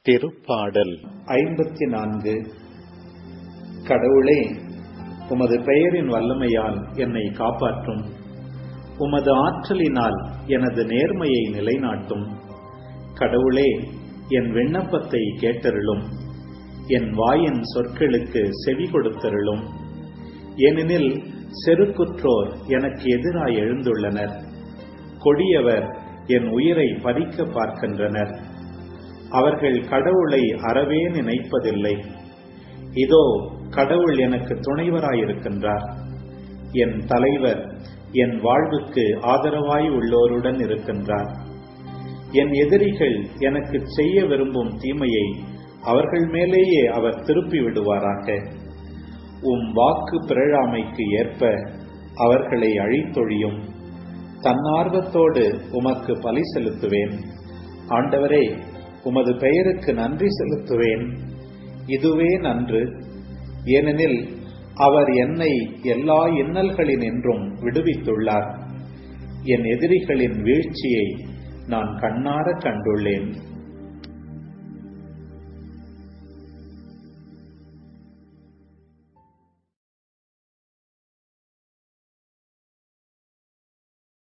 திருப்பாடல் ஐம்பத்தி நான்கு கடவுளே உமது பெயரின் வல்லமையால் என்னை காப்பாற்றும் உமது ஆற்றலினால் எனது நேர்மையை நிலைநாட்டும் கடவுளே என் விண்ணப்பத்தை கேட்டருளும் என் வாயின் சொற்களுக்கு செவி கொடுத்தருளும் ஏனெனில் செருக்குற்றோர் எனக்கு எதிராய் எழுந்துள்ளனர் கொடியவர் என் உயிரை பறிக்க பார்க்கின்றனர் அவர்கள் கடவுளை அறவே நினைப்பதில்லை இதோ கடவுள் எனக்கு துணைவராயிருக்கின்றார் என் தலைவர் என் வாழ்வுக்கு ஆதரவாய் உள்ளோருடன் இருக்கின்றார் என் எதிரிகள் எனக்கு செய்ய விரும்பும் தீமையை அவர்கள் மேலேயே அவர் திருப்பி விடுவாராக உம் வாக்கு பிறழாமைக்கு ஏற்ப அவர்களை அழித்தொழியும் தன்னார்வத்தோடு உமக்கு பலி செலுத்துவேன் ஆண்டவரே உமது பெயருக்கு நன்றி செலுத்துவேன் இதுவே நன்று ஏனெனில் அவர் என்னை எல்லா இன்னல்களினின்றும் விடுவித்துள்ளார் என் எதிரிகளின் வீழ்ச்சியை நான் கண்ணார கண்டுள்ளேன்